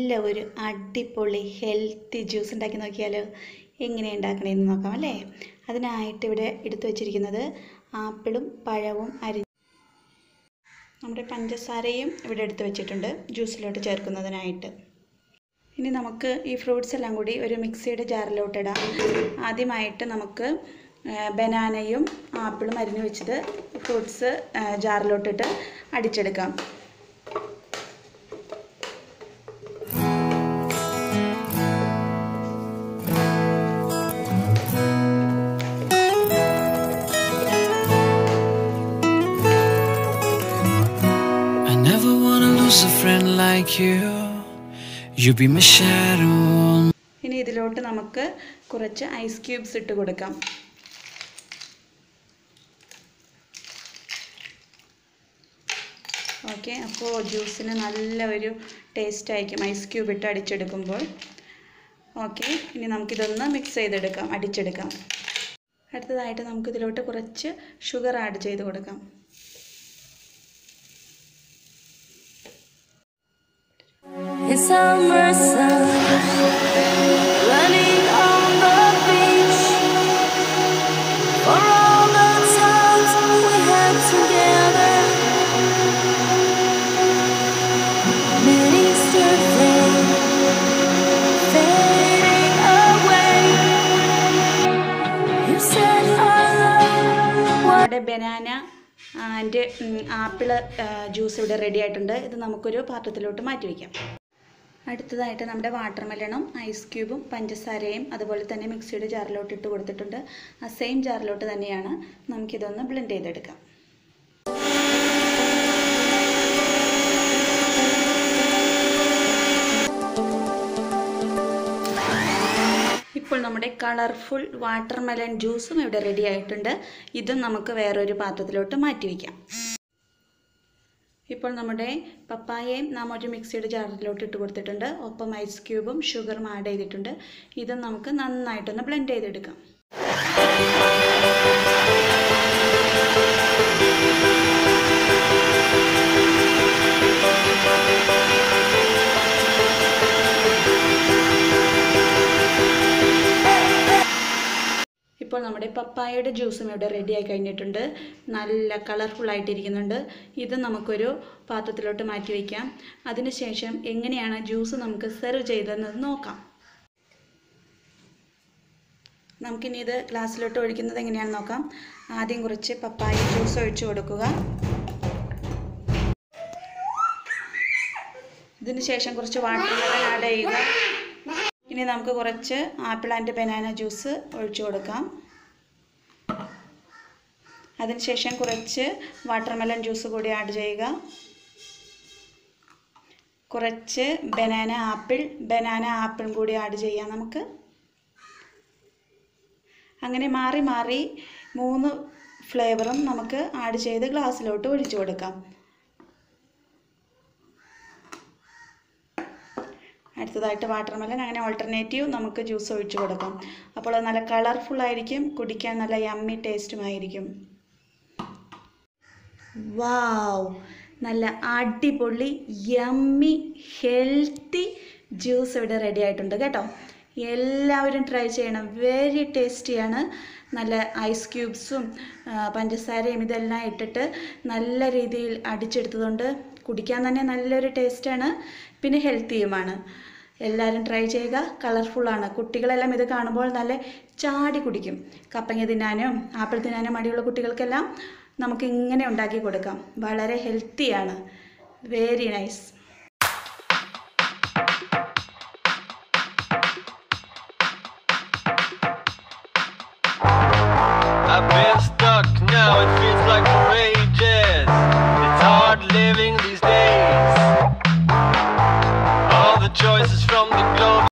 നല്ല ഒരു അടിപൊളി ഹെൽത്തി ജ്യൂസ് ഉണ്ടാക്കി നോക്കിയാലോ എങ്ങനെ ഉണ്ടാക്കണേന്ന് നോക്കാം അല്ലേ അതിനായിട്ട് ഇവിടെ എടുത്തു വച്ചിരിക്കുന്നത് ആപ്പിളും പഴവും അരി നമ്മുടെ പഞ്ചസാരയും ഇവിടെ എടുത്തു വെച്ചിട്ടുണ്ട് ജ്യൂസിലോട്ട് ചേർക്കുന്നതിനായിട്ട് ഇനി നമുക്ക് ഈ ഫ്രൂട്ട്സ് എല്ലാം കൂടി ഒരു മിക്സിയുടെ ജാറിലോട്ട് ഇടാം ആദ്യമായിട്ട് നമുക്ക് ബനാനയും ആപ്പിളും അരിഞ്ഞു വെച്ചത് ഫ്രൂട്ട്സ് ജാറിലോട്ടിട്ട് അടിച്ചെടുക്കാം I never wanna lose a friend like you. You be my shadow. on ഇനി ഇതിലോട്ട് നമുക്ക് കുറച്ച് ഐസ് ക്യൂബ്സ് ഇട്ട് കൊടുക്കാം ഓക്കെ അപ്പോൾ ജ്യൂസിന് നല്ല ഒരു ടേസ്റ്റ് ആയിരിക്കും ഐസ് ക്യൂബ് ഇട്ട് അടിച്ചെടുക്കുമ്പോൾ ഓക്കെ ഇനി നമുക്കിതൊന്ന് മിക്സ് ചെയ്തെടുക്കാം അടിച്ചെടുക്കാം അടുത്തതായിട്ട് നമുക്കിതിലോട്ട് കുറച്ച് ഷുഗർ ആഡ് ചെയ്ത് കൊടുക്കാം It's summer sun running on the beach for all the times we had together. Mid-Eastern flame fading away. You said our love was. നമ്മുടെ ബനാന ആൻഡ് ആപ്പിൾ ജ്യൂസ് ഇവിടെ റെഡി ആയിട്ടുണ്ട് ഇത് നമുക്കൊരു പാത്രത്തിലോട്ട് മാറ്റി വയ്ക്കാം അടുത്തതായിട്ട് നമ്മുടെ വാട്ടർ മെലണും ഐസ് ക്യൂബും പഞ്ചസാരയും അതുപോലെ തന്നെ മിക്സിയുടെ ജാറിലോട്ട് ഇട്ട് കൊടുത്തിട്ടുണ്ട് ആ സെയിം ജാറിലോട്ട് തന്നെയാണ് നമുക്കിതൊന്ന് ബ്ലെൻഡ് ചെയ്തെടുക്കാം ഇപ്പോൾ നമ്മുടെ കളർഫുൾ വാട്ടർ മെലൺ ജ്യൂസും ഇവിടെ റെഡി ആയിട്ടുണ്ട് ഇതും നമുക്ക് വേറൊരു പാത്രത്തിലോട്ട് മാറ്റി വയ്ക്കാം ഇപ്പോൾ നമ്മുടെ പപ്പായയും നാം ഒരു മിക്സിയുടെ ജാറിലോട്ട് ഇട്ട് കൊടുത്തിട്ടുണ്ട് ഒപ്പം ഐസ് ക്യൂബും ഷുഗറും ആഡ് ചെയ്തിട്ടുണ്ട് ഇതും നമുക്ക് നന്നായിട്ടൊന്ന് ബ്ലെൻഡ് ചെയ്തെടുക്കാം ഇപ്പോൾ നമ്മുടെ പപ്പായയുടെ ജ്യൂസും ഇവിടെ റെഡി ആയി കഴിഞ്ഞിട്ടുണ്ട് നല്ല കളർഫുൾ ആയിട്ടിരിക്കുന്നുണ്ട് ഇത് നമുക്കൊരു പാത്രത്തിലോട്ട് മാറ്റി വയ്ക്കാം അതിനുശേഷം എങ്ങനെയാണ് ജ്യൂസ് നമുക്ക് സെർവ് ചെയ്തതെന്ന് നോക്കാം നമുക്കിനി ഇത് ഗ്ലാസ്സിലോട്ട് ഒഴിക്കുന്നത് എങ്ങനെയാണെന്ന് നോക്കാം ആദ്യം കുറച്ച് പപ്പായ ജ്യൂസ് ഒഴിച്ചു കൊടുക്കുക ഇതിന് ശേഷം കുറച്ച് വാട്ടർ മെലൺ ആഡ് ചെയ്യുക ഇനി നമുക്ക് കുറച്ച് ആപ്പിൾ ആൻഡ് ബനാന ജ്യൂസ് ഒഴിച്ചു കൊടുക്കാം അതിനുശേഷം കുറച്ച് വാട്ടർമെലൺ ജ്യൂസ് കൂടി ആഡ് ചെയ്യുക കുറച്ച് ബനാന ആപ്പിൾ ബനാന ആപ്പിളും കൂടി ആഡ് ചെയ്യാം നമുക്ക് അങ്ങനെ മാറി മാറി മൂന്ന് ഫ്ലേവറും നമുക്ക് ആഡ് ചെയ്ത് ഗ്ലാസ്സിലോട്ട് ഒഴിച്ചു കൊടുക്കാം അടുത്തതായിട്ട് വാട്ടർമെലൻ അങ്ങനെ ഓൾട്ടർനേറ്റീവ് നമുക്ക് ജ്യൂസ് ഒഴിച്ചു കൊടുക്കാം അപ്പോൾ അത് നല്ല കളർഫുൾ ആയിരിക്കും കുടിക്കാൻ നല്ല യമ്മി ടേസ്റ്റുമായിരിക്കും വാവ് നല്ല അടിപൊളി യമ്മി ഹെൽത്തി ജ്യൂസ് ഇവിടെ റെഡി ആയിട്ടുണ്ട് കേട്ടോ എല്ലാവരും ട്രൈ ചെയ്യണം വെരി ടേസ്റ്റിയാണ് നല്ല ഐസ് ക്യൂബ്സും പഞ്ചസാരയും ഇതെല്ലാം ഇട്ടിട്ട് നല്ല രീതിയിൽ അടിച്ചെടുത്തതുകൊണ്ട് കുടിക്കാൻ തന്നെ നല്ലൊരു ടേസ്റ്റാണ് പിന്നെ ഹെൽത്തിയുമാണ് എല്ലാവരും ട്രൈ ചെയ്യുക കളർഫുള്ളാണ് കുട്ടികളെല്ലാം ഇത് കാണുമ്പോൾ നല്ല ചാടി കുടിക്കും കപ്പങ്ങ തിന്നാനും ആപ്പിൾ തിന്നാനും മടിയുള്ള കുട്ടികൾക്കെല്ലാം നമുക്ക് ഇങ്ങനെ ഉണ്ടാക്കി കൊടുക്കാം വളരെ ഹെൽത്തിയാണ് വെരി നൈസ്